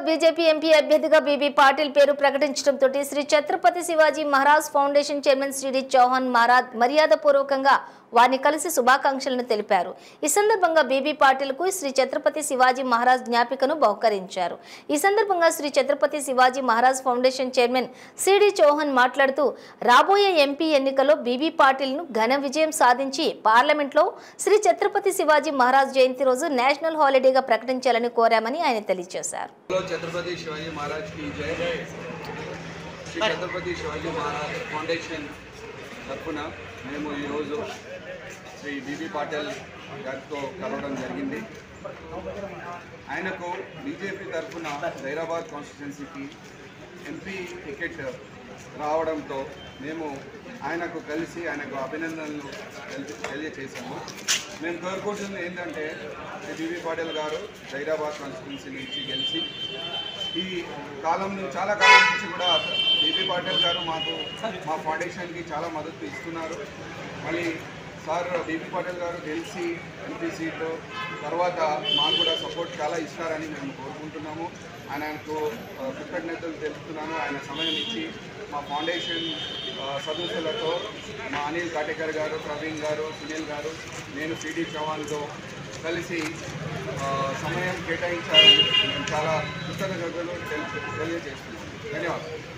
BJP MP అభ్యర్థిగా BB Patil పేరు ప్రకటించడంతో శ్రీ ఛత్రపతి శివాజీ మహారాజ్ ఫౌండేషన్ చైర్మన్ శ్రీ చౌహాన్ మహారాజ్ మర్యాదపూర్వకంగా వారిని కలిసి శుభాకాంక్షలను తెలిపారు ఈ సందర్భంగా బీబీ పాటిల్కు శ్రీ ఛత్రపతి శివాజీ మహారాజ్ జ్ఞాపికను బహుకరించారు ఈ సందర్భంగా Shri Chhatrapati Shivaji Maharaj foundation chairman CD Chauhan మాట్లాడుతూ రాబోయే ఎంపీ ఎన్నికల్లో బీబీ పాటిల్ను ఘన విజయం సాధించి పార్లమెంట్లో శ్రీ ఛత్రపతి శివాజీ మహారాజ్ జయంతి రోజు నేషనల్ హాలిడేగా ప్రకటించాలని కోరామని ఆయన తెలియజేశారు बोलो छत्रपति शिवाजी महाराज की जय శ్రీ ఛత్రపతి శివాజీ మహారాజ్ ఫౌండేషన్ తరఫున మేము ఈరోజు శ్రీ బీబీ పాటిల్ గారితో కలవడం జరిగింది ఆయనకు బీజేపీ తరఫున హైదరాబాద్ కాన్స్టిట్యున్సీకి ఎంపీ టికెట్ రావడంతో మేము ఆయనకు కలిసి ఆయనకు అభినందనలు తెలి- తెలియజేశాము మేము కోరుకుంటుంది ఏంటంటే శ్రీ బీబీ పాటిల్ గారు హైదరాబాద్ కాన్స్టిట్యున్సీ నుంచి గెలిచి ఈ కాలం నుంచి చాలా కాలం నుంచి కూడా బీబీ పాటిల్ గారు మాకు మా ఫౌండేషన్కి చాలా మద్దతు ఇస్తున్నారు మళ్ళీ సార్ బీబీ పాటిల్ గారు గెలిచి ఎంపీ సీటు తర్వాత మాకు కూడా సపోర్ట్ చాలా ఇస్తారని మేము కోరుకుంటున్నాము ఆయనకు ఆ, కృతజ్ఞతలు తెలుపుతున్నాను ఆయన సమయం ఇచ్చి మా ఫౌండేషన్ ఆ, సదస్సులతో మా అనిల్ కాటేకర్ గారు ప్రవీణ్ గారు సునీల్ గారు నేను సిడి చౌహాన్తో కలిసి ఆ, సమయం కేటాయించాలని మేము చాలా కృతజ్ఞతలు తెలి- తెలియజేస్తున్నాం ధన్యవాదాలు